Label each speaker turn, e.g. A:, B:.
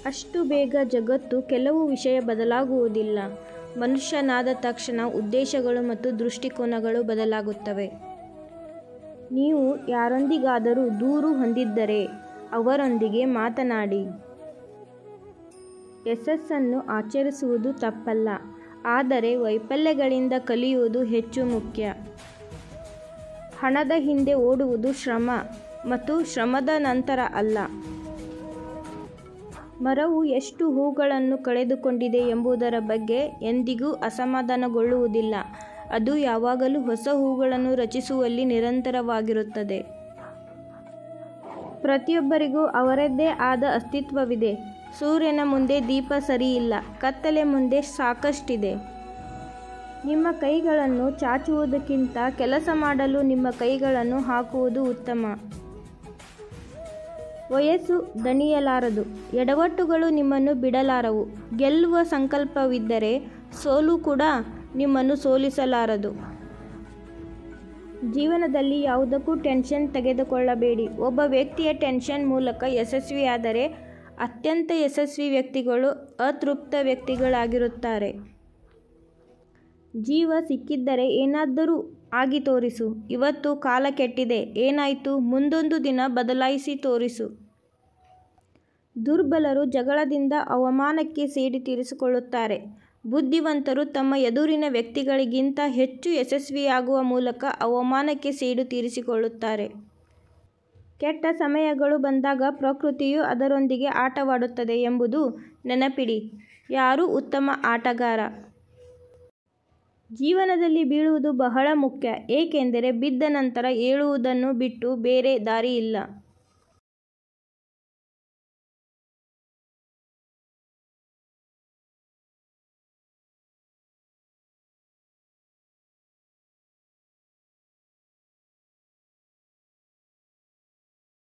A: ಅಷ್ಟು ಬೇಗ ಜಗತ್ತು ಕೆಲವು ವಿಷಯ ಬದಲಾಗುವುದಿಲ್ಲ ಮನುಷ್ಯನಾದ ತಕ್ಷಣ ಉದ್ದೇಶಗಳು ಮತ್ತು ದೃಷ್ಟಿಕೋನಗಳು ಬದಲಾಗುತ್ತವೆ ನೀವು ಯಾರೊಂದಿಗಾದರೂ ದೂರು ಹೊಂದಿದ್ದರೆ ಅವರೊಂದಿಗೆ ಮಾತನಾಡಿ ಯಶಸ್ಸನ್ನು ಆಚರಿಸುವುದು ತಪ್ಪಲ್ಲ ಆದರೆ ವೈಫಲ್ಯಗಳಿಂದ ಕಲಿಯುವುದು ಹೆಚ್ಚು ಮುಖ್ಯ ಹಣದ ಹಿಂದೆ ಓಡುವುದು ಶ್ರಮ ಮತ್ತು ಶ್ರಮದ ನಂತರ ಅಲ್ಲ ಮರವು ಎಷ್ಟು ಹೂಗಳನ್ನು ಕಳೆದುಕೊಂಡಿದೆ ಎಂಬುದರ ಬಗ್ಗೆ ಎಂದಿಗೂ ಅಸಮಾಧಾನಗೊಳ್ಳುವುದಿಲ್ಲ ಅದು ಯಾವಾಗಲೂ ಹೊಸ ಹೂಗಳನ್ನು ರಚಿಸುವಲ್ಲಿ ನಿರಂತರವಾಗಿರುತ್ತದೆ ಪ್ರತಿಯೊಬ್ಬರಿಗೂ ಅವರದ್ದೇ ಆದ ಅಸ್ತಿತ್ವವಿದೆ ಸೂರ್ಯನ ಮುಂದೆ ದೀಪ ಸರಿಯಿಲ್ಲ ಕತ್ತಲೆ ಮುಂದೆ ಸಾಕಷ್ಟಿದೆ ನಿಮ್ಮ ಕೈಗಳನ್ನು ಚಾಚುವುದಕ್ಕಿಂತ ಕೆಲಸ ಮಾಡಲು ನಿಮ್ಮ ಕೈಗಳನ್ನು ಹಾಕುವುದು ಉತ್ತಮ ವಯಸ್ಸು ದಣಿಯಲಾರದು ಎಡವಟ್ಟುಗಳು ನಿಮ್ಮನ್ನು ಬಿಡಲಾರವು ಗೆಲ್ಲುವ ಸಂಕಲ್ಪವಿದ್ದರೆ ಸೋಲು ಕೂಡ ನಿಮ್ಮನ್ನು ಸೋಲಿಸಲಾರದು ಜೀವನದಲ್ಲಿ ಯಾವುದಕ್ಕೂ ಟೆನ್ಷನ್ ತೆಗೆದುಕೊಳ್ಳಬೇಡಿ ಒಬ್ಬ ವ್ಯಕ್ತಿಯ ಟೆನ್ಷನ್ ಮೂಲಕ ಯಶಸ್ವಿಯಾದರೆ ಅತ್ಯಂತ ಯಶಸ್ವಿ ವ್ಯಕ್ತಿಗಳು ಅತೃಪ್ತ ವ್ಯಕ್ತಿಗಳಾಗಿರುತ್ತಾರೆ ಜೀವ ಸಿಕ್ಕಿದ್ದರೆ ಏನಾದರೂ ಆಗಿ ತೋರಿಸು ಇವತ್ತು ಕಾಲ ಕೆಟ್ಟಿದೆ ಏನಾಯಿತು ಮುಂದೊಂದು ದಿನ ಬದಲಾಯಿಸಿ ತೋರಿಸು ದುರ್ಬಲರು ಜಗಳದಿಂದ ಅವಮಾನಕ್ಕೆ ಸೇಡಿ ತೀರಿಸಿಕೊಳ್ಳುತ್ತಾರೆ ಬುದ್ಧಿವಂತರು ತಮ್ಮ ಎದುರಿನ ವ್ಯಕ್ತಿಗಳಿಗಿಂತ ಹೆಚ್ಚು ಯಶಸ್ವಿಯಾಗುವ ಮೂಲಕ ಅವಮಾನಕ್ಕೆ ಸೇಡು ತೀರಿಸಿಕೊಳ್ಳುತ್ತಾರೆ ಕೆಟ್ಟ ಸಮಯಗಳು ಬಂದಾಗ ಪ್ರಕೃತಿಯು ಅದರೊಂದಿಗೆ ಆಟವಾಡುತ್ತದೆ ಎಂಬುದು ನೆನಪಿಡಿ ಯಾರೂ ಉತ್ತಮ ಆಟಗಾರ ಜೀವನದಲ್ಲಿ ಬೀಳುವುದು ಬಹಳ ಮುಖ್ಯ ಏಕೆಂದರೆ ಬಿದ್ದ ನಂತರ ಏಳುವುದನ್ನು ಬಿಟ್ಟು ಬೇರೆ ದಾರಿ ಇಲ್ಲ